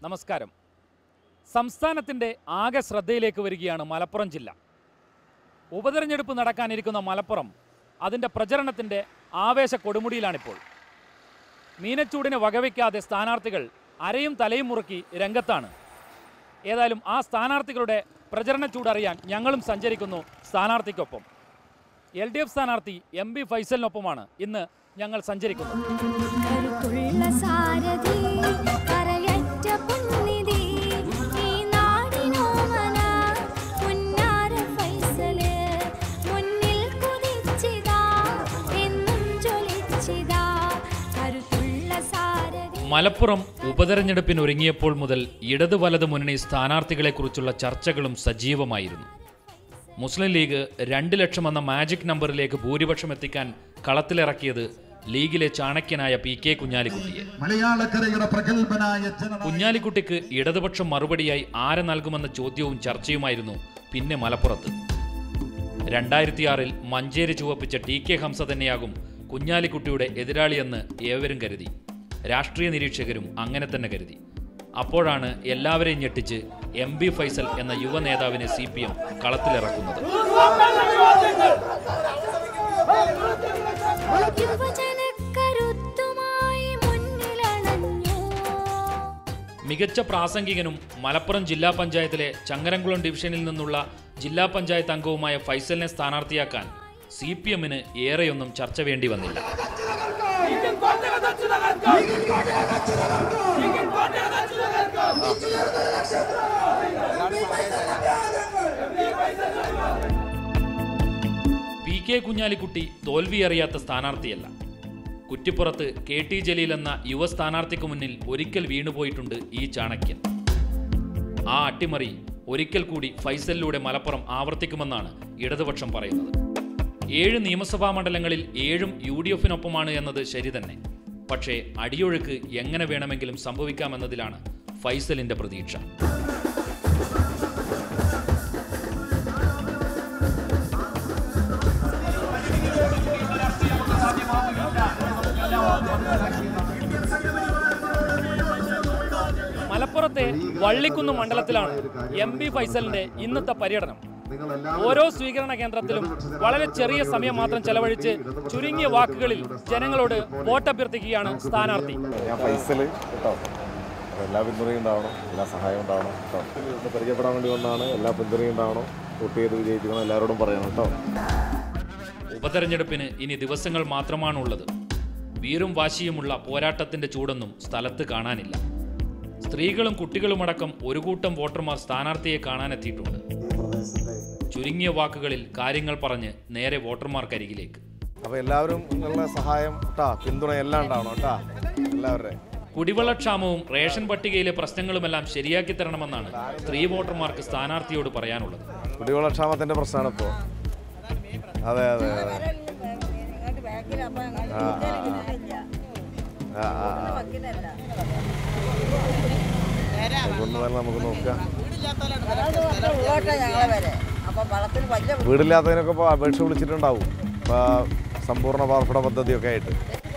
നമസ്കാരം സംസ്ഥാനത്തിൻ്റെ ആകെ ശ്രദ്ധയിലേക്ക് വരികയാണ് മലപ്പുറം ജില്ല ഉപതെരഞ്ഞെടുപ്പ് നടക്കാനിരിക്കുന്ന മലപ്പുറം അതിൻ്റെ പ്രചരണത്തിൻ്റെ ആവേശ കൊടുമുടിയിലാണിപ്പോൾ മീനച്ചൂടിനെ വകവയ്ക്കാതെ സ്ഥാനാർത്ഥികൾ അരയും തലയും മുറുക്കി രംഗത്താണ് ഏതായാലും ആ സ്ഥാനാർത്ഥികളുടെ പ്രചരണ ചൂടറിയാൻ ഞങ്ങളും സഞ്ചരിക്കുന്നു സ്ഥാനാർത്ഥിക്കൊപ്പം എൽ ഡി എഫ് സ്ഥാനാർത്ഥി എം ബി ഫൈസലിനൊപ്പമാണ് ഇന്ന് ഞങ്ങൾ സഞ്ചരിക്കുന്നത് കരുത്തുള്ള സാരഥി കരയറ്റ പുണ്യതി ഈ നാടിനോമന പുന്നാര ഫൈസല് മുന്നിൽ കുതിച്ചിതാ എന്നും ജ്വലിച്ചിതാ കരുത്തുള്ള സാരഥി മലപ്പുറം ഉപതെരഞ്ഞെടുപ്പിന് ഒരുങ്ങിയപ്പോൾ മുതൽ ഇടത് വലത് മുന്നണി സ്ഥാനാർത്ഥികളെക്കുറിച്ചുള്ള ചർച്ചകളും സജീവമായിരുന്നു മുസ്ലിം ലീഗ് രണ്ട് ലക്ഷം എന്ന മാജിക് നമ്പറിലേക്ക് ഭൂരിപക്ഷം എത്തിക്കാൻ കളത്തിലിറക്കിയത് ലീഗിലെ ചാണക്യനായ പി കെ കുഞ്ഞാലിക്കുട്ടിയെ മലയാളക്കരയുടെ പ്രഗത്ഭനായ ജനനായകൻ കുഞ്ഞാലിക്കുട്ടിക്ക് ഇടതുപക്ഷം മറുപടിയായി ആരെ നൽകുമെന്ന ചോദ്യവും ചർച്ചയുമായിരുന്നു പിന്നെ മലപ്പുറത്ത് രണ്ടായിരത്തിയാറിൽ മഞ്ചേരി ചുവപ്പിച്ച ടി കെ ഹംസ തന്നെയാകും കുഞ്ഞാലിക്കുട്ടിയുടെ എതിരാളിയെന്ന് ഏവരും കരുതി രാഷ്ട്രീയ നിരീക്ഷകരും അങ്ങനെ തന്നെ കരുതി അപ്പോഴാണ് എല്ലാവരെയും ഞെട്ടിച്ച് എം ബി ഫൈസൽ എന്ന യുവ നേതാവിനെ സി പി എം കളത്തിലിറക്കുന്നത് യുവജനക്കരുത്തുമായി മുന്നിലണഞ്ഞു മികച്ച പ്രാസംഗികനും മലപ്പുറം ജില്ലാ പഞ്ചായത്തിലെ ചങ്ങരംകുളം ഡിവിഷനിൽ നിന്നുള്ള ജില്ലാ പഞ്ചായത്ത് അംഗവുമായ ഫൈസലിനെ സ്ഥാനാർത്ഥിയാക്കാൻ സി പി എമ്മിന് ഏറെയൊന്നും ചർച്ച വേണ്ടി വന്നില്ല പി കെ കുഞ്ഞാലിക്കുട്ടി തോൽവിയറിയാത്ത സ്ഥാനാർത്ഥിയല്ല കുറ്റിപ്പുറത്ത് കെ ടി ജലീൽ എന്ന യുവ സ്ഥാനാർത്ഥിക്ക് മുന്നിൽ ഒരിക്കൽ വീണുപോയിട്ടുണ്ട് ഈ ചാണക്യൻ ആ അട്ടിമറി ഒരിക്കൽ കൂടി ഫൈസലിലൂടെ മലപ്പുറം ആവർത്തിക്കുമെന്നാണ് ഇടതുപക്ഷം പറയുന്നത് ഏഴ് നിയമസഭാ മണ്ഡലങ്ങളിൽ ഏഴും യു ഡി എഫിനൊപ്പമാണ് എന്നത് ശരി തന്നെ പക്ഷേ അടിയൊഴുക്ക് എങ്ങനെ വേണമെങ്കിലും സംഭവിക്കാമെന്നതിലാണ് ഫൈസലിന്റെ പ്രതീക്ഷ മലപ്പുറത്തെ വള്ളിക്കുന്ന് മണ്ഡലത്തിലാണ് എം ബി ഫൈസലിന്റെ ഇന്നത്തെ പര്യടനം ഓരോ സ്വീകരണ കേന്ദ്രത്തിലും വളരെ ചെറിയ സമയം മാത്രം ചെലവഴിച്ച് ചുരുങ്ങിയ വാക്കുകളിൽ ജനങ്ങളോട് വോട്ടഭ്യർത്ഥിക്കുകയാണ് സ്ഥാനാർത്ഥി ഞാൻ ഫൈസല് കേട്ടോ അപ്പോൾ എല്ലാ പിന്തുണയും ഉണ്ടാവണം എല്ലാ സഹായവും ഉണ്ടാവണം കേട്ടോ ഒന്ന് പരിചയപ്പെടാൻ വേണ്ടി വന്നാണ് എല്ലാ പിന്തുണയും ഉണ്ടാവണം വോട്ട് ചെയ്ത് വിജയിക്കണം എല്ലാവരോടും പറയണം കേട്ടോ ഉപതെരഞ്ഞെടുപ്പിന് ഇനി ദിവസങ്ങൾ മാത്രമാണുള്ളത് വീറും വാശിയുമുള്ള പോരാട്ടത്തിന്റെ ചൂടൊന്നും സ്ഥലത്ത് കാണാനില്ല സ്ത്രീകളും കുട്ടികളുമടക്കം ഒരു കൂട്ടം വോട്ടർമാർ സ്ഥാനാർത്ഥിയെ കാണാനെത്തിയിട്ടുണ്ട് ചുരുങ്ങിയ വാക്കുകളിൽ കാര്യങ്ങൾ പറഞ്ഞ് നേരെ വോട്ടർമാർക്കരികിലേക്ക് അപ്പോൾ എല്ലാവരും ഉള്ള സഹായം കേട്ടോ പിന്തുണ എല്ലാം ഉണ്ടാവണം കേട്ടോ എല്ലാവരുടെയും കുടിവെള്ളക്ഷാമവും റേഷൻ പട്ടികയിലെ പ്രശ്നങ്ങളുമെല്ലാം ശരിയാക്കി തരണമെന്നാണ് സ്ത്രീ വോട്ടർമാർക്ക് സ്ഥാനാർത്ഥിയോട് പറയാനുള്ളത് കുടിവെള്ളക്ഷാമത്തിൻ്റെ പ്രശ്നമാണ് ഇപ്പോൾ അതെ അതെ അതെ ആ ആ ആ ആ ആ അതുകൊണ്ട് തന്നെ നമുക്ക് നോക്കാം വീടില്ലാത്തതിനൊക്കെ ഇപ്പോൾ അപേക്ഷ വിളിച്ചിട്ടുണ്ടാവും ഇപ്പോൾ സമ്പൂർണ്ണ പാർപ്പിട പദ്ധതിയൊക്കെ ആയിട്ട്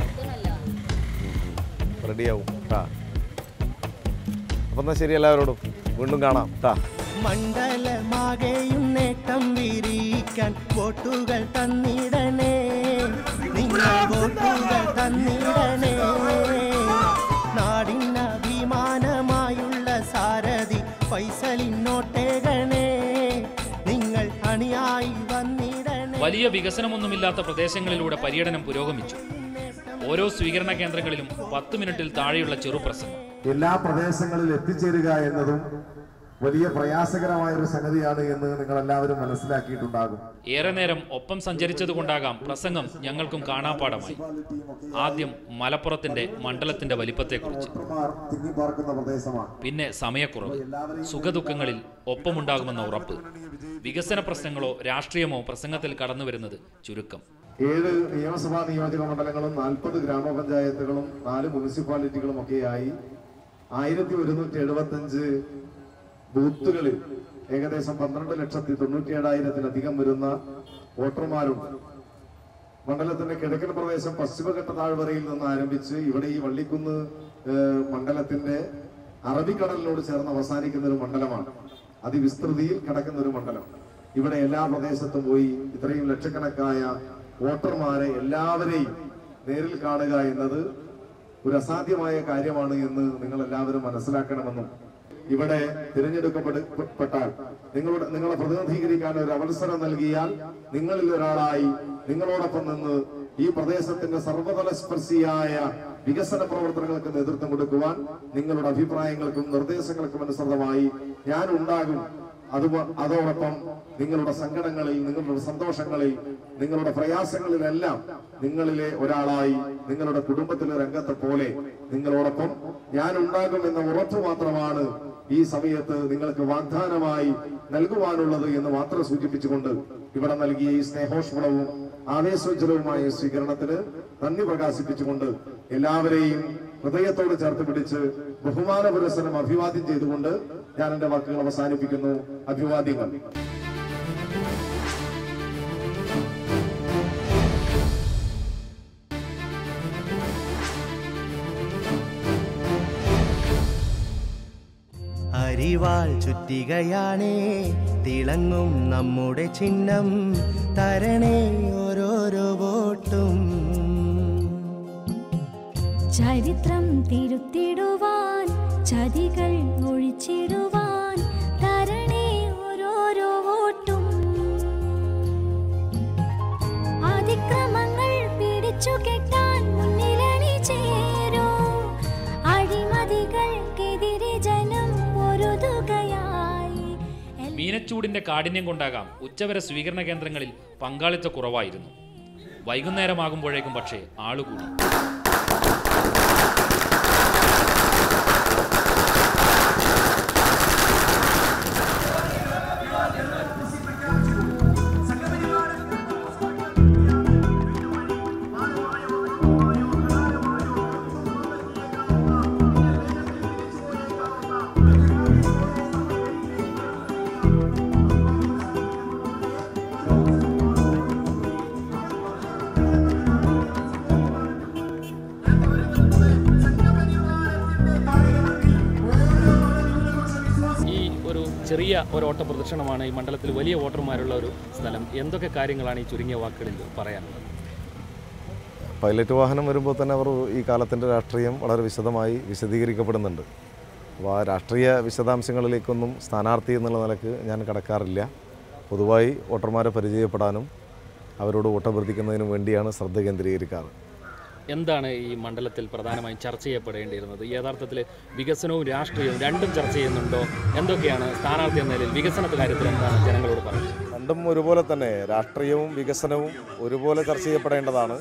റെഡിയാവും കേട്ടാ അപ്പം എന്നാൽ ശരി എല്ലാവരോടും വീണ്ടും കാണാം കേട്ടാ മണ്ഡലമാകെയും നേട്ടം വിരിക്കാൻ വോട്ടുകൾ തന്നിടണേ നിങ്ങൾ വോട്ടുകൾ തന്നിടണേ നാടിന് അഭിമാനമായുള്ള സാരഥി ഫൈസലിനോട്ടേകണേ നിങ്ങൾ അണിയായി വന്നിടണേ വലിയ വികസനമൊന്നുമില്ലാത്ത പ്രദേശങ്ങളിലൂടെ പര്യടനം പുരോഗമിച്ചു ഓരോ സ്വീകരണ കേന്ദ്രങ്ങളിലും പത്ത് മിനിറ്റിൽ താഴെയുള്ള ചെറുപ്രസംഗം എല്ലാ പ്രദേശങ്ങളിൽ എത്തിച്ചേരുക എന്നതും വലിയ പ്രയാസകരമായ ഒരു സംഗതിയാണ് എന്ന് നിങ്ങൾ എല്ലാവരും മനസ്സിലാക്കിയിട്ടുണ്ടാകും ഏറെ നേരം ഒപ്പം സഞ്ചരിച്ചതുകൊണ്ടാകാം പ്രസംഗം ഞങ്ങൾക്കും കാണാപ്പാടമായി ആദ്യം മലപ്പുറത്തിന്റെ മണ്ഡലത്തിന്റെ വലിപ്പത്തെക്കുറിച്ച് വോട്ടർമാർ തിങ്ങിപ്പാർക്കുന്ന പ്രദേശമാണ് പിന്നെ സമയക്കുറവ് സുഖദുഃഖങ്ങളിൽ ഒപ്പമുണ്ടാകുമെന്ന ഉറപ്പ് വികസന പ്രശ്നങ്ങളോ രാഷ്ട്രീയമോ പ്രസംഗത്തിൽ കടന്നു വരുന്നത് ചുരുക്കം ഏഴ് നിയമസഭാ നിയോജക മണ്ഡലങ്ങളും നാൽപ്പത് ഗ്രാമപഞ്ചായത്തുകളും നാല് മുനിസിപ്പാലിറ്റികളും ഒക്കെയായി ആയിരത്തി ഒരുന്നൂറ്റി എഴുപത്തഞ്ച് ബൂത്തുകളിൽ ഏകദേശം പന്ത്രണ്ട് ലക്ഷത്തി തൊണ്ണൂറ്റി ഏഴായിരത്തിലധികം വരുന്ന വോട്ടർമാരുണ്ട് മണ്ഡലത്തിന്റെ കിഴക്കൻ പ്രദേശം പശ്ചിമഘട്ട താഴ്വരയിൽ നിന്ന് ആരംഭിച്ച് ഇവിടെ ഈ വള്ളിക്കുന്ന് ഏഹ്, മണ്ഡലത്തിന്റെ അറബിക്കടലിനോട് ചേർന്ന് അവസാനിക്കുന്ന ഒരു മണ്ഡലമാണ് അതിവിസ്തൃതിയിൽ കിടക്കുന്ന ഒരു മണ്ഡലം ഇവിടെ എല്ലാ പ്രദേശത്തും പോയി ഇത്രയും ലക്ഷക്കണക്കായ വോട്ടർമാരെ എല്ലാവരെയും നേരിൽ കാണുക എന്നത് ഒരു അസാധ്യമായ കാര്യമാണ് എന്ന് നിങ്ങൾ എല്ലാവരും മനസ്സിലാക്കണമെന്നും ഇവിടെ തിരഞ്ഞെടുക്കപ്പെട്ടാൽ നിങ്ങളുടെ നിങ്ങളെ പ്രതിനിധീകരിക്കാൻ ഒരു അവസരം നൽകിയാൽ നിങ്ങളിൽ ഒരാളായി നിങ്ങളോടൊപ്പം നിന്ന് ഈ പ്രദേശത്തിന്റെ സർവതല സ്പർശിയായ വികസന പ്രവർത്തനങ്ങൾക്ക് നേതൃത്വം കൊടുക്കുവാൻ നിങ്ങളുടെ അഭിപ്രായങ്ങൾക്കും നിർദ്ദേശങ്ങൾക്കും അനുസൃതമായി ഞാൻ ഉണ്ടാകും അത് അതോടൊപ്പം നിങ്ങളുടെ സങ്കടങ്ങളിൽ നിങ്ങളുടെ സന്തോഷങ്ങളിൽ നിങ്ങളുടെ പ്രയാസങ്ങളിലെല്ലാം നിങ്ങളിലെ ഒരാളായി നിങ്ങളുടെ കുടുംബത്തിലെ രംഗത്തെ പോലെ നിങ്ങളോടൊപ്പം ഞാൻ ഉണ്ടാകും എന്ന ഉറപ്പ് മാത്രമാണ് ഈ സമയത്ത് നിങ്ങൾക്ക് വാഗ്ദാനമായി നൽകുവാനുള്ളത് എന്ന് മാത്രം സൂചിപ്പിച്ചുകൊണ്ട് ഇവിടെ നൽകിയ ഈ സ്നേഹോഷ്മളവും ആവേശോജ്വലവുമായ സ്വീകരണത്തിന് നന്ദി പ്രകാശിപ്പിച്ചുകൊണ്ട് എല്ലാവരെയും ഹൃദയത്തോട് ചേർത്ത് പിടിച്ച് ബഹുമാന പുരസ്സരം അഭിവാദ്യം ചെയ്തുകൊണ്ട് ഞാൻ എന്റെ വാക്കുകൾ അവസാനിപ്പിക്കുന്നു അഭിവാദ്യങ്ങൾ അരിവാൾ ചുറ്റികയാണേ തിളങ്ങും നമ്മുടെ ചിഹ്നം തരണേ ഓരോരോ വോട്ടും ചരിത്രം തിരുത്തിടുവാൻ ചതികൾ ഒഴിച്ചിടുവാൻ തരണേ ഓരോരോ വോട്ടും അതിക്രമങ്ങൾ പിടിച്ചു കെട്ടാൻ മുന്നിലണി ചേരൂ അഴിമതികൾക്കെതിരെ ജനം പൊരുതുകയായി മീനച്ചൂടിന്റെ കാഠിന്യം കൊണ്ടാകാം ഉച്ചവരെ സ്വീകരണ കേന്ദ്രങ്ങളിൽ പങ്കാളിത്ത കുറവായിരുന്നു വൈകുന്നേരമാകുമ്പോഴേക്കും പക്ഷേ ആളുകൂടി ഈ ഒരു ചെറിയ ഒരു ഓട്ട പ്രദർശനമാണ് ഈ മണ്ഡലത്തിൽ വലിയ വോട്ടർമാരുള്ള ഒരു സ്ഥലം എന്തൊക്കെ കാര്യങ്ങളാണ് ഈ ചുരുങ്ങിയ വാക്കുകളിൽ പറയാനുള്ളത് പൈലറ്റ് വാഹനം വരുമ്പോൾ തന്നെ അവർ ഈ കാലത്തിൻ്റെ രാഷ്ട്രീയം വളരെ വിശദമായി വിശദീകരിക്കപ്പെടുന്നുണ്ട് അപ്പോൾ ആ രാഷ്ട്രീയ വിശദാംശങ്ങളിലേക്കൊന്നും സ്ഥാനാർത്ഥി എന്നുള്ള നിലക്ക് ഞാൻ കടക്കാറില്ല പൊതുവായി വോട്ടർമാരെ പരിചയപ്പെടാനും അവരോട് വോട്ടഭ്യർത്ഥിക്കുന്നതിനും വേണ്ടിയാണ് ശ്രദ്ധ കേന്ദ്രീകരിക്കാറ് എന്താണ് ഈ മണ്ഡലത്തിൽ പ്രധാനമായും ചർച്ച ചെയ്യപ്പെടേണ്ടിയിരുന്നത് യഥാർത്ഥത്തിൽ വികസനവും രാഷ്ട്രീയവും രണ്ടും ചർച്ച ചെയ്യുന്നുണ്ടോ എന്തൊക്കെയാണ് സ്ഥാനാർത്ഥി എന്ന നിലയിൽ വികസനത്തെ കാര്യത്തിൽ എന്താണ് ജനങ്ങളോട് പറയുന്നത് രണ്ടും ഒരുപോലെ തന്നെ രാഷ്ട്രീയവും വികസനവും ഒരുപോലെ ചർച്ച ചെയ്യപ്പെടേണ്ടതാണ്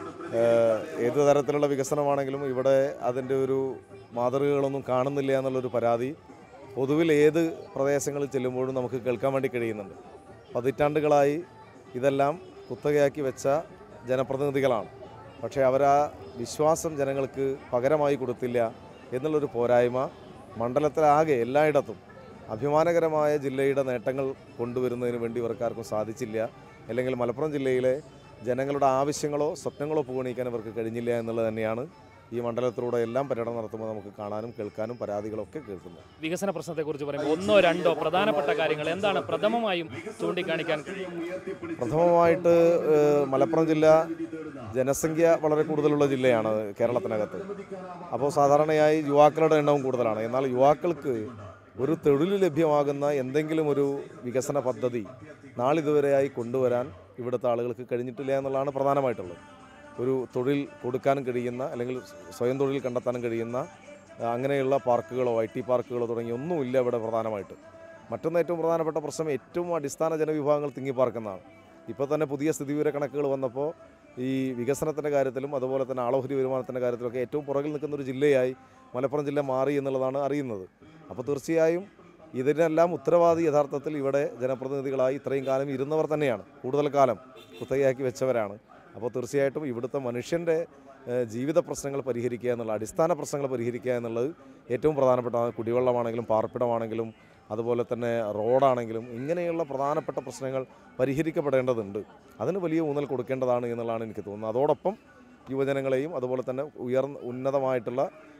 ഏഹ് ഏത് തരത്തിലുള്ള വികസനമാണെങ്കിലും ഇവിടെ അതിൻ്റെ ഒരു മാതൃകകളൊന്നും കാണുന്നില്ല എന്നുള്ളൊരു പരാതി പൊതുവിൽ ഏത് പ്രദേശങ്ങളിൽ ചെല്ലുമ്പോഴും നമുക്ക് കേൾക്കാൻ വേണ്ടി കഴിയുന്നുണ്ട് പതിറ്റാണ്ടുകളായി ഇതെല്ലാം കുത്തകയാക്കി വെച്ച ജനപ്രതിനിധികളാണ് പക്ഷേ അവരാ വിശ്വാസം ജനങ്ങൾക്ക് പകരമായി കൊടുത്തില്ല എന്നുള്ളൊരു പോരായ്മ മണ്ഡലത്തിലാകെ എല്ലായിടത്തും അഭിമാനകരമായ ജില്ലയുടെ നേട്ടങ്ങൾ കൊണ്ടുവരുന്നതിന് വേണ്ടി ഇവർക്കാർക്കും സാധിച്ചില്ല അല്ലെങ്കിൽ മലപ്പുറം ജില്ലയിലെ ജനങ്ങളുടെ ആവശ്യങ്ങളോ സ്വപ്നങ്ങളോ പൂവണിക്കാൻ ഇവർക്ക് കഴിഞ്ഞില്ല എന്നുള്ളത് തന്നെയാണ് ഈ മണ്ഡലത്തിലൂടെ എല്ലാം പര്യടനം നടത്തുമ്പോൾ നമുക്ക് കാണാനും കേൾക്കാനും പരാതികളൊക്കെ കേൾക്കുന്നത് വികസന പ്രശ്നത്തെക്കുറിച്ച് പറയുമ്പോൾ ഒന്നോ രണ്ടോ പ്രധാനപ്പെട്ട കാര്യങ്ങൾ എന്താണ് പ്രഥമമായും ചൂണ്ടിക്കാണിക്കാൻ പ്രഥമമായിട്ട് ഏഹ്, മലപ്പുറം ജില്ല ജനസംഖ്യ വളരെ കൂടുതലുള്ള ജില്ലയാണ് കേരളത്തിനകത്ത് അപ്പോൾ സാധാരണയായി യുവാക്കളുടെ എണ്ണവും കൂടുതലാണ് എന്നാൽ യുവാക്കൾക്ക് ഒരു തൊഴിൽ ലഭ്യമാകുന്ന എന്തെങ്കിലും ഒരു വികസന പദ്ധതി നാളിതുവരെയായി കൊണ്ടുവരാൻ ഇവിടുത്തെ ആളുകൾക്ക് കഴിഞ്ഞിട്ടില്ല എന്നുള്ളതാണ് പ്രധാനമായിട്ടുള്ളത് ഒരു തൊഴിൽ കൊടുക്കാനും കഴിയുന്ന അല്ലെങ്കിൽ സ്വയം തൊഴിൽ കണ്ടെത്താനും കഴിയുന്ന ആ, അങ്ങനെയുള്ള പാർക്കുകളോ ഐ ടി പാർക്കുകളോ തുടങ്ങി ഒന്നുമില്ല ഇവിടെ പ്രധാനമായിട്ട് മറ്റൊന്ന് ഏറ്റവും പ്രധാനപ്പെട്ട പ്രശ്നം ഏറ്റവും അടിസ്ഥാന ജനവിഭാഗങ്ങൾ തിങ്ങിപ്പാർക്കുന്നതാണ് ഇപ്പോൾ തന്നെ പുതിയ സ്ഥിതിവിവര കണക്കുകൾ വന്നപ്പോൾ ഈ വികസനത്തിൻ്റെ കാര്യത്തിലും അതുപോലെ തന്നെ ആളോഹരി വരുമാനത്തിൻ്റെ കാര്യത്തിലൊക്കെ ഏറ്റവും പുറകിൽ നിൽക്കുന്ന ഒരു ജില്ലയായി മലപ്പുറം ജില്ല മാറി എന്നുള്ളതാണ് അറിയുന്നത് അപ്പോൾ തീർച്ചയായും ഇതിനെല്ലാം ഉത്തരവാദി യഥാർത്ഥത്തിൽ ഇവിടെ ജനപ്രതിനിധികളായി ഇത്രയും കാലം ഇരുന്നവർ തന്നെയാണ് കൂടുതൽ കാലം കുത്തകയാക്കി വെച്ചവരാണ് അപ്പോൾ തീർച്ചയായിട്ടും ഇവിടുത്തെ മനുഷ്യൻ്റെ ഏഹ്, ജീവിത പ്രശ്നങ്ങൾ പരിഹരിക്കുക എന്നുള്ള അടിസ്ഥാന പ്രശ്നങ്ങൾ പരിഹരിക്കുക എന്നുള്ളത് ഏറ്റവും പ്രധാനപ്പെട്ടതാണ് കുടിവെള്ളമാണെങ്കിലും പാർപ്പിടമാണെങ്കിലും അതുപോലെ തന്നെ റോഡാണെങ്കിലും ഇങ്ങനെയുള്ള പ്രധാനപ്പെട്ട പ്രശ്നങ്ങൾ പരിഹരിക്കപ്പെടേണ്ടതുണ്ട് അതിന് വലിയ ഊന്നൽ കൊടുക്കേണ്ടതാണ് എന്നുള്ളതാണ് എനിക്ക് തോന്നുന്നത് അതോടൊപ്പം യുവജനങ്ങളെയും അതുപോലെ തന്നെ ഉയർന്ന ഉന്നതമായിട്ടുള്ള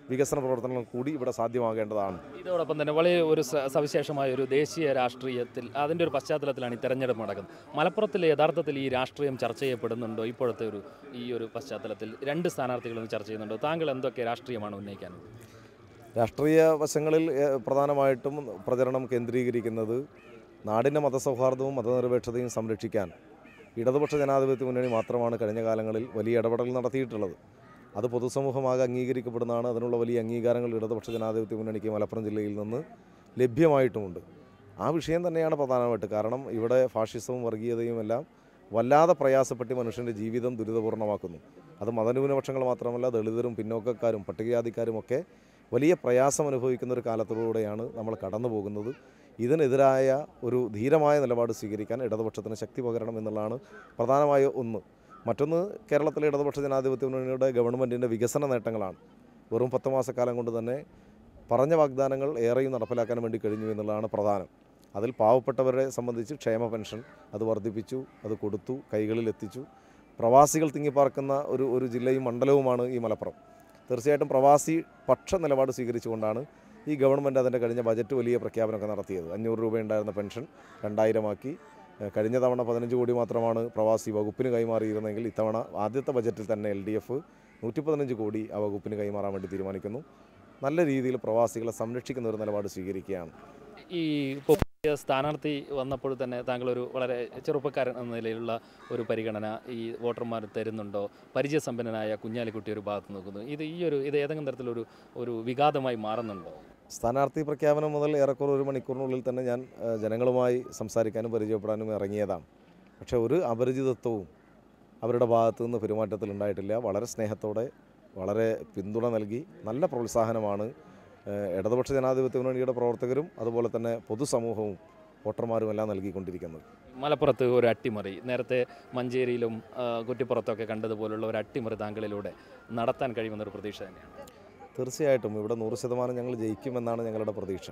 വികസന പ്രവർത്തനങ്ങൾ കൂടി ഇവിടെ സാധ്യമാകേണ്ടതാണ് ഇതോടൊപ്പം തന്നെ വളരെ ഒരു സ- സവിശേഷമായ ഒരു ദേശീയ രാഷ്ട്രീയത്തിൽ അതിൻ്റെ ഒരു പശ്ചാത്തലത്തിലാണ് ഈ തെരഞ്ഞെടുപ്പ് നടക്കുന്നത് മലപ്പുറത്തിൽ യഥാർത്ഥത്തിൽ ഈ രാഷ്ട്രീയം ചർച്ച ചെയ്യപ്പെടുന്നുണ്ടോ ഇപ്പോഴത്തെ ഒരു ഈ ഒരു പശ്ചാത്തലത്തിൽ രണ്ട് സ്ഥാനാർത്ഥികളും ചർച്ച ചെയ്യുന്നുണ്ടോ താങ്കൾ എന്തൊക്കെ രാഷ്ട്രീയമാണ് ഉന്നയിക്കാനുള്ളത് രാഷ്ട്രീയ വശങ്ങളിൽ ഏഹ്, പ്രധാനമായിട്ടും പ്രചരണം കേന്ദ്രീകരിക്കുന്നത് നാടിൻ്റെ മതസൗഹാർദ്ദവും മതനിരപേക്ഷതയും സംരക്ഷിക്കാൻ ഇടതുപക്ഷ ജനാധിപത്യ മുന്നണി മാത്രമാണ് കഴിഞ്ഞ കാലങ്ങളിൽ വലിയ ഇടപെടൽ നടത്തിയിട്ടുള്ളത് അത് പൊതുസമൂഹമാകെ അംഗീകരിക്കപ്പെടുന്നതാണ് അതിനുള്ള വലിയ അംഗീകാരങ്ങൾ ഇടതുപക്ഷ ജനാധിപത്യ മുന്നണിക്ക് മലപ്പുറം ജില്ലയിൽ നിന്ന് ലഭ്യമായിട്ടുമുണ്ട് ആ വിഷയം തന്നെയാണ് പ്രധാനമായിട്ട് കാരണം ഇവിടെ ഫാഷിസവും വർഗീയതയും എല്ലാം വല്ലാതെ പ്രയാസപ്പെട്ട് മനുഷ്യൻ്റെ ജീവിതം ദുരിതപൂർണ്ണമാക്കുന്നു അത് മതന്യൂനപക്ഷങ്ങൾ മാത്രമല്ല ദളിതരും പിന്നോക്കക്കാരും പട്ടികജാതിക്കാരും ഒക്കെ വലിയ പ്രയാസം അനുഭവിക്കുന്ന ഒരു കാലത്തിലൂടെയാണ് നമ്മൾ കടന്നു പോകുന്നത് ഇതിനെതിരായ ഒരു ധീരമായ നിലപാട് സ്വീകരിക്കാൻ ഇടതുപക്ഷത്തിന് ശക്തി പകരണം എന്നുള്ളതാണ് പ്രധാനമായ ഒന്ന് മറ്റൊന്ന് കേരളത്തിലെ ഇടതുപക്ഷ ജനാധിപത്യ മുന്നണിയുടെ ഗവൺമെൻറ്റിൻ്റെ വികസന നേട്ടങ്ങളാണ് വെറും പത്ത് മാസക്കാലം കൊണ്ട് തന്നെ പറഞ്ഞ വാഗ്ദാനങ്ങൾ ഏറെയും നടപ്പിലാക്കാൻ വേണ്ടി കഴിഞ്ഞു എന്നുള്ളതാണ് പ്രധാനം അതിൽ പാവപ്പെട്ടവരെ സംബന്ധിച്ച് ക്ഷേമ പെൻഷൻ അത് വർദ്ധിപ്പിച്ചു അത് കൊടുത്തു കൈകളിൽ എത്തിച്ചു പ്രവാസികൾ തിങ്ങിപ്പാർക്കുന്ന ഒരു ഒരു ജില്ലയും മണ്ഡലവുമാണ് ഈ മലപ്പുറം തീർച്ചയായിട്ടും പ്രവാസി പക്ഷ നിലപാട് സ്വീകരിച്ചുകൊണ്ടാണ് ഈ ഗവൺമെൻറ് അതിൻ്റെ കഴിഞ്ഞ ബജറ്റ് വലിയ പ്രഖ്യാപനമൊക്കെ നടത്തിയത് അഞ്ഞൂറ് രൂപയുണ്ടായിരുന്ന പെൻഷൻ രണ്ടായിരമാക്കി ഏഹ് കഴിഞ്ഞ തവണ പതിനഞ്ച് കോടി മാത്രമാണ് പ്രവാസി വകുപ്പിന് കൈമാറിയിരുന്നെങ്കിൽ ഇത്തവണ ആദ്യത്തെ ബജറ്റിൽ തന്നെ എൽ ഡി എഫ് നൂറ്റി പതിനഞ്ച് കോടി ആ വകുപ്പിന് കൈമാറാൻ വേണ്ടി തീരുമാനിക്കുന്നു നല്ല രീതിയിൽ പ്രവാസികളെ സംരക്ഷിക്കുന്ന ഒരു നിലപാട് സ്വീകരിക്കുകയാണ് ഈ ഇപ്പോൾ പുതിയ സ്ഥാനാർത്ഥി വന്നപ്പോൾ തന്നെ താങ്കൾ ഒരു വളരെ ചെറുപ്പക്കാരൻ എന്ന നിലയിലുള്ള ഒരു പരിഗണന ഈ വോട്ടർമാർ തരുന്നുണ്ടോ പരിചയസമ്പന്നനായ കുഞ്ഞാലിക്കുട്ടി ഒരു ഭാഗത്ത് നോക്കുന്നു ഇത് ഈ ഒരു ഇത് ഏതെങ്കിലും തരത്തിലൊരു ഒരു വിഘാതമായി മാറുന്നുണ്ടോ സ്ഥാനാർത്ഥി പ്രഖ്യാപനം മുതൽ ഏറെക്കുറെ ഒരു മണിക്കൂറിനുള്ളിൽ തന്നെ ഞാൻ ഏഹ്, ജനങ്ങളുമായി സംസാരിക്കാനും പരിചയപ്പെടാനും ഇറങ്ങിയതാണ് പക്ഷേ ഒരു അപരിചിതത്വവും അവരുടെ ഭാഗത്തു നിന്ന് പെരുമാറ്റത്തിൽ ഉണ്ടായിട്ടില്ല വളരെ സ്നേഹത്തോടെ വളരെ പിന്തുണ നൽകി നല്ല പ്രോത്സാഹനമാണ് ഏഹ്, ഇടതുപക്ഷ ജനാധിപത്യ മുന്നണിയുടെ പ്രവർത്തകരും അതുപോലെ തന്നെ പൊതുസമൂഹവും വോട്ടർമാരും എല്ലാം നൽകിക്കൊണ്ടിരിക്കുന്നത് മലപ്പുറത്ത് ഒരു അട്ടിമറി നേരത്തെ മഞ്ചേരിയിലും ആ, കുറ്റിപ്പുറത്തൊക്കെ കണ്ടതുപോലുള്ള ഒരു അട്ടിമറി താങ്കളിലൂടെ നടത്താൻ കഴിയുമെന്നൊരു പ്രതീക്ഷ തന്നെയാണ് തീർച്ചയായിട്ടും ഇവിടെ നൂറ് ശതമാനം ഞങ്ങൾ ജയിക്കുമെന്നാണ് ഞങ്ങളുടെ പ്രതീക്ഷ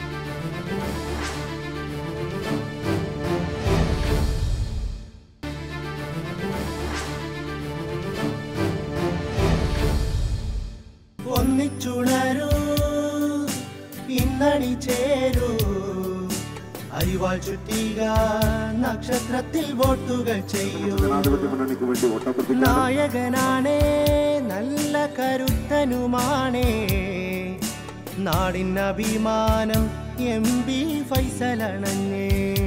ഒന്നിച്ചുണരൂ ഇന്നണി ചേരൂ അരിവാൾ ചുറ്റിക നക്ഷത്രത്തിൽ വോട്ടുകൾ ചെയ്യൂ ജനാധിപത്യ മുന്നണിക്ക് വേണ്ടി വോട്ടഭ്യർത്ഥിക്കാൻ നായകനാണേ നല്ല കരുത്തനുമാണേ നാടിൻ അഭിമാനം എം ബി ഫൈസലണഞ്ഞേ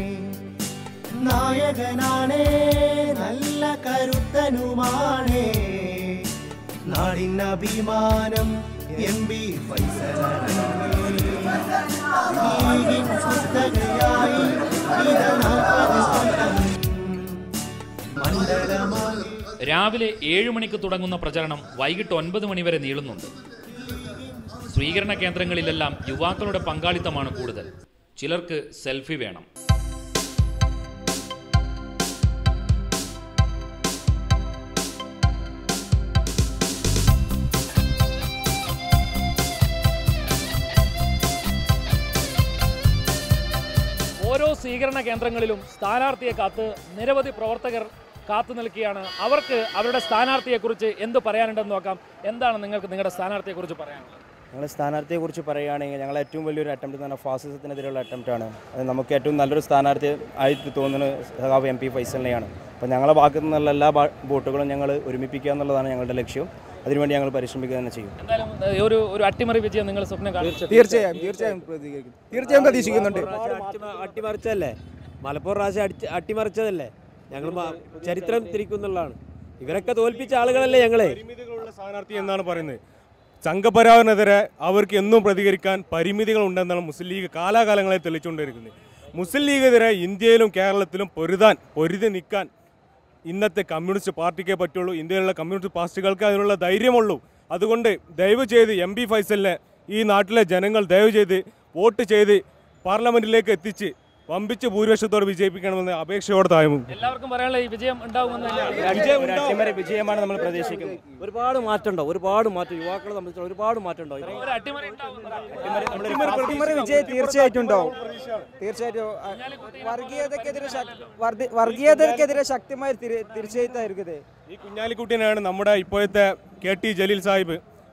നായകനാണേ നല്ല കരുത്തനുമാണേ നാടിൻ അഭിമാനം എം ബി ഫൈസലണഞ്ഞേ ലീഗിൻ കുത്തകയായി ഇത് നാൽപ്പത് കൊല്ലം മണ്ഡലമായി രാവിലെ ഏഴ് മണിക്ക് തുടങ്ങുന്ന പ്രചരണം വൈകിട്ട് ഒൻപത് മണി വരെ നീളുന്നുണ്ട് സ്വീകരണ കേന്ദ്രങ്ങളിലെല്ലാം യുവാക്കളുടെ പങ്കാളിത്തമാണ് കൂടുതൽ ചിലർക്ക് സെൽഫി വേണം ഓരോ സ്വീകരണ കേന്ദ്രങ്ങളിലും സ്ഥാനാർത്ഥിയെ കാത്ത് നിരവധി പ്രവർത്തകർ കാത്തു നിൽക്കുകയാണ് അവർക്ക് അവരുടെ സ്ഥാനാർത്ഥിയെക്കുറിച്ച് എന്ത് പറയാനുണ്ടെന്ന് നോക്കാം എന്താണ് നിങ്ങൾക്ക് നിങ്ങളുടെ സ്ഥാനാർത്ഥിയെക്കുറിച്ച് പറയാനുള്ളത് ഞങ്ങൾ സ്ഥാനാർത്ഥിയെക്കുറിച്ച് പറയുകയാണെങ്കിൽ ഞങ്ങൾ ഏറ്റവും വലിയൊരു അറ്റംപ്റ്റ് എന്ന് പറഞ്ഞാൽ ഫാസിസത്തിനെതിരെയുള്ള അറ്റംപ്റ്റാണ് അത് നമുക്ക് ഏറ്റവും നല്ലൊരു സ്ഥാനാർത്ഥി ആയിട്ട് തോന്നുന്നത് സഹാബ് എം പി ഫൈസലിനെയാണ് അപ്പോൾ ഞങ്ങളെ ഭാഗത്തു നിന്നുള്ള എല്ലാ ബാ- വോട്ടുകളും ഞങ്ങൾ ഒരുമിപ്പിക്കുക എന്നുള്ളതാണ് ഞങ്ങളുടെ ലക്ഷ്യം അതിനുവേണ്ടി ഞങ്ങൾ പരിശ്രമിക്കുക തന്നെ ചെയ്യും എന്തായാലും ഏഹ്, ഒരു ഒരു അട്ടിമറി വിജയം നിങ്ങൾ സ്വപ്നം കാണും തീർച്ചയായും തീർച്ചയായും പ്രതികരിക്കും തീർച്ചയായും പ്രതീക്ഷിക്കുന്നുണ്ട് അട്ടിമറിച്ചതല്ലേ മലപ്പുറം പ്രാവശ്യം അടിച്ച് അട്ടിമറിച്ചതല്ലേ ഞങ്ങൾ ചരിത്രം തിരിക്കുന്നുള്ളതാണ് ഇവരൊക്കെ തോൽപ്പിച്ച ആളുകളല്ലേ ഞങ്ങളെ പരിമിതികളുള്ള സ്ഥാനാർത്ഥി എന്നാണ് പറയുന്നത് സംഘപരിവാറിനെതിരെ അവർക്ക് എന്നും പ്രതികരിക്കാൻ പരിമിതികൾ ഉണ്ടെന്നാണ് മുസ്ലിം ലീഗ് കാലാകാലങ്ങളെ തെളിച്ചുകൊണ്ടിരിക്കുന്നത് മുസ്ലിം ലീഗെതിരെ ഇന്ത്യയിലും കേരളത്തിലും പൊരുതാൻ പൊരുതി നിൽക്കാൻ ഇന്നത്തെ കമ്മ്യൂണിസ്റ്റ് പാർട്ടിക്കേ പറ്റുള്ളൂ ഇന്ത്യയിലുള്ള കമ്മ്യൂണിസ്റ്റ് പാർട്ടികൾക്ക് അതിനുള്ള ധൈര്യമുള്ളൂ അതുകൊണ്ട് ദയവ് ചെയ്ത് എം പി ഫൈസലിനെ ഈ നാട്ടിലെ ജനങ്ങൾ ദയവ് ചെയ്ത് വോട്ട് ചെയ്ത് പാർലമെന്റിലേക്ക് എത്തിച്ച് വമ്പിച്ച ഭൂരിപക്ഷത്തോടെ വിജയിപ്പിക്കണമെന്ന് അപേക്ഷയോടെ താഴ്ന്നു എല്ലാവർക്കും പറയാനുള്ള ഈ വിജയം ഉണ്ടാകുമെന്ന് തന്നെയാണ് ഒരു അട്ടിമറി വിജയമാണ് നമ്മൾ പ്രതീക്ഷിക്കുന്നത് ഒരുപാട് മാറ്റമുണ്ടോ ഒരുപാട് മാറ്റം യുവാക്കളെ സംബന്ധിച്ച് ഒരുപാട് മാറ്റമുണ്ടോ ഒരു അട്ടിമറി ഉണ്ടാകും അട്ടിമറി വിജയം തീർച്ചയായിട്ടും ഉണ്ടാവും തീർച്ചയായിട്ടും അഹ്, വർഗീയതക്കെതിരെ ശക്- വർദ്ധി- വർഗീയതക്കെതിരെ ശക്തമായ തിരി- തിരിച്ചെഴുത്തായിരിക്കും ഇത് ഈ കുഞ്ഞാലിക്കുട്ടീനാണ് നമ്മുടെ ഇപ്പോഴത്തെ കെ ടി ജലീൽ സാഹിബ്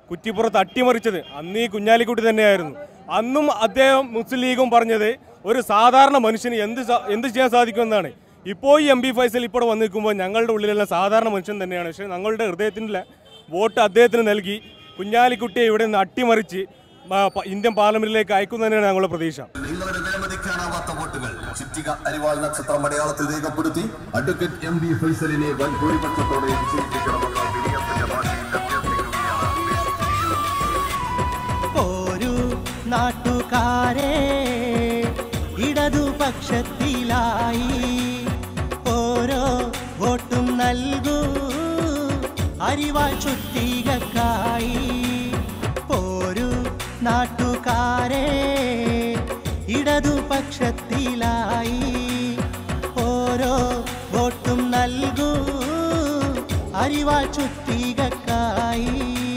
കുറ്റിപ്പുറത്ത് അട്ടിമറിച്ചത് അന്ന് ഈ കുഞ്ഞാലിക്കുട്ടി തന്നെയായിരുന്നു അന്നും അദ്ദേഹം മുസ്ലിം ലീഗും പറഞ്ഞത് ഒരു സാധാരണ മനുഷ്യന് എന്ത് സാ- എന്ത് ചെയ്യാൻ സാധിക്കുമെന്നാണ് ഇപ്പോൾ ഈ എം പി ഫൈസൽ ഇപ്പോൾ വന്ന് നിൽക്കുമ്പോൾ ഞങ്ങളുടെ ഉള്ളിലുള്ള സാധാരണ മനുഷ്യൻ തന്നെയാണ് പക്ഷേ ഞങ്ങളുടെ ഹൃദയത്തിൻ്റെ വോട്ട് അദ്ദേഹത്തിന് നൽകി കുഞ്ഞാലിക്കുട്ടിയെ ഇവിടെ നിന്ന് അട്ടിമറിച്ച് ആ, പ- ഇന്ത്യൻ പാർലമെന്റിലേക്ക് അയക്കുന്നതന്നെയാണ് ഞങ്ങളുടെ പ്രതീക്ഷ നിങ്ങളുടെ വിലമതിക്കാനാവാത്ത വോട്ടുകൾ ചുറ്റിക അരിവാൾ നക്ഷത്രം അടയാളത്തിൽ രേഖപ്പെടുത്തി അഡ്വക്കേറ്റ് എം ബി ഫൈസലിനെ വൻ ഭൂരിപക്ഷത്തോടെ വിജയിപ്പിക്കണമെന്ന വിനയത്തിന്റെ ഭാഷയിൽ അഭ്യർത്ഥിക്കുകയാണ് ഒരു നാട്ടുകാരെ ഇടതുപക്ഷത്തിലായി ഓരോ വോട്ടും നൽകൂ അരിവാൾ ചുറ്റികക്കായി ഒരു നാട്ടുകാരെ ഇടതുപക്ഷത്തിലായി ഓരോ വോട്ടും നൽകൂ അരിവാൾ ചുറ്റികക്കായി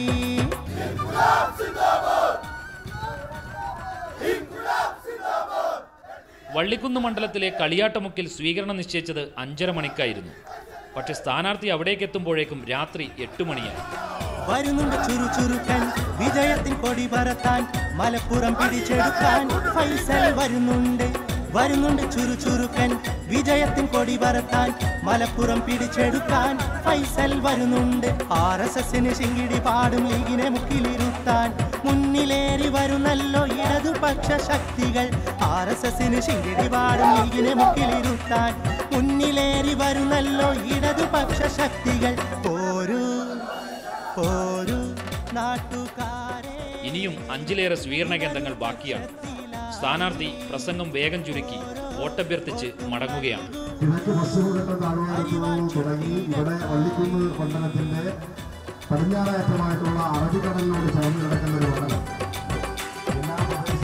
വള്ളിക്കുന്ന് മണ്ഡലത്തിലെ കളിയാട്ടമുക്കിൽ സ്വീകരണം നിശ്ചയിച്ചത് അഞ്ചര മണിക്കായിരുന്നു പക്ഷേ സ്ഥാനാർത്ഥി അവിടേക്ക് എത്തുമ്പോഴേക്കും രാത്രി എട്ട് മണിയായി വരുന്നുണ്ട് ചുറുചുറുക്കൻ വിജയത്തിൻ കൊടി പറത്താൻ മലപ്പുറം പിടിച്ചെടുക്കാൻ ഫൈസൽ വരുന്നുണ്ട് വരുന്നുണ്ട് ചുറുചുറുക്കൻ വിജയത്തിൻ കൊടി പറത്താൻ മലപ്പുറം പിടിച്ചെടുക്കാൻ ഫൈസൽ വരുന്നുണ്ട് ആർ എസ് എസിന് ശിങ്കിടി പാടും ലീഗിനെ മുക്കിലിരുത്താൻ മുന്നിലേറി വരുന്നല്ലോ ഇടതുപക്ഷ ശക്തികൾ ആർ എസ് എസിന് ശിങ്കിടി പാടും ലീഗിനെ മുക്കിലിരുത്താൻ മുന്നിലേറി വരുന്നല്ലോ ഇടതുപക്ഷ ശക്തികൾ പോരൂ പോരൂ നാട്ടുകാരെ ഇനിയും അഞ്ചിലേറെ സ്വീകരണ കേന്ദ്രങ്ങൾ ബാക്കിയാണ് സ്ഥാനാർത്ഥി പ്രസംഗം വേഗം ചുരുക്കി വോട്ടഭ്യർത്ഥിച്ച് മടങ്ങുകയാണ് കിഴക്ക് പശ്ചിമഘട്ട താഴ്വാരത്തു തുടങ്ങി ഇവിടെ വള്ളിക്കുന്ന് മണ്ഡലത്തിന്റെ പടിഞ്ഞാറേറ്റമായിട്ടുള്ള അറബിക്കടലിനോട് ചേർന്ന് കിടക്കുന്ന ഒരു മണ്ഡലം എല്ലാ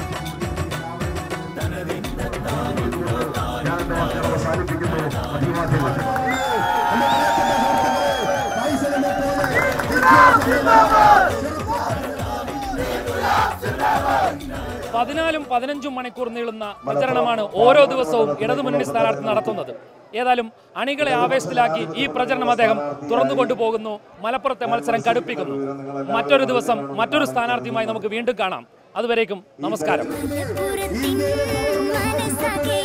പ്രദേശത്തും അവസാനിപ്പിക്കുന്നു അഭിവാദ്യങ്ങൾ പതിനാലും പതിനഞ്ചും മണിക്കൂർ നീളുന്ന പ്രചരണമാണ് ഓരോ ദിവസവും ഇടതുമുന്നണി സ്ഥാനാർത്ഥി നടത്തുന്നത് ഏതായാലും അണികളെ ആവേശത്തിലാക്കി ഈ പ്രചരണം അദ്ദേഹം തുറന്നു കൊണ്ടുപോകുന്നു മലപ്പുറത്തെ മത്സരം കടുപ്പിക്കുന്നു മറ്റൊരു ദിവസം മറ്റൊരു സ്ഥാനാർത്ഥിയുമായി നമുക്ക് വീണ്ടും കാണാം അതുവരേക്കും നമസ്കാരം മനസ്സകെ